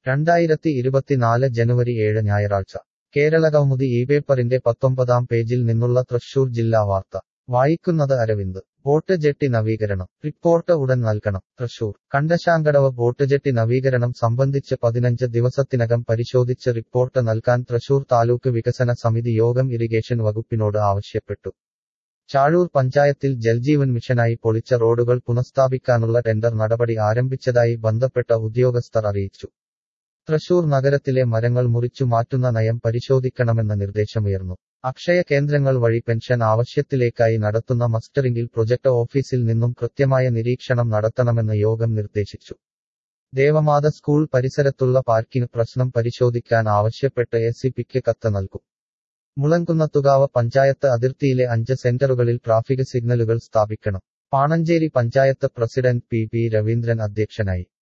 രണ്ടായിരത്തി ഇരുപത്തിനാല് ജനുവരി ഏഴ് ഞായറാഴ്ച കേരളകൗമുദി ഈ പേപ്പറിന്റെ പത്തൊമ്പതാം പേജിൽ നിന്നുള്ള തൃശൂർ ജില്ലാ വാർത്ത വായിക്കുന്നത് അരവിന്ദ് ബോട്ട് ജെട്ടി നവീകരണം റിപ്പോർട്ട് ഉടൻ നൽകണം തൃശൂർ കണ്ടശാങ്കടവ് ബോട്ട് ജെട്ടി നവീകരണം സംബന്ധിച്ച് പതിനഞ്ച് ദിവസത്തിനകം പരിശോധിച്ച് റിപ്പോർട്ട് നൽകാൻ തൃശൂർ താലൂക്ക് വികസന സമിതി യോഗം ഇറിഗേഷൻ വകുപ്പിനോട് ആവശ്യപ്പെട്ടു ചാഴൂർ പഞ്ചായത്തിൽ ജൽജീവൻ മിഷനായി പൊളിച്ച റോഡുകൾ പുനഃസ്ഥാപിക്കാനുള്ള ടെൻഡർ നടപടി ആരംഭിച്ചതായി ബന്ധപ്പെട്ട ഉദ്യോഗസ്ഥർ അറിയിച്ചു തൃശൂർ നഗരത്തിലെ മരങ്ങൾ മുറിച്ചു മാറ്റുന്ന നയം പരിശോധിക്കണമെന്ന നിർദ്ദേശമുയർന്നു അക്ഷയ കേന്ദ്രങ്ങൾ വഴി പെൻഷൻ ആവശ്യത്തിലേക്കായി നടത്തുന്ന മസ്റ്ററിംഗിൽ പ്രൊജക്ട് ഓഫീസിൽ നിന്നും കൃത്യമായ നിരീക്ഷണം നടത്തണമെന്ന് യോഗം നിർദ്ദേശിച്ചു ദേവമാത സ്കൂൾ പരിസരത്തുള്ള പാർക്കിംഗ് പ്രശ്നം പരിശോധിക്കാൻ ആവശ്യപ്പെട്ട് എസ് പിക്ക് കത്ത് നൽകും മുളങ്കുന്നത്തുകാവ് പഞ്ചായത്ത് അതിർത്തിയിലെ അഞ്ച് സെന്ററുകളിൽ ട്രാഫിക് സിഗ്നലുകൾ സ്ഥാപിക്കണം Panancherry panchayat president P P Raveendran അധ്യക്ഷനായി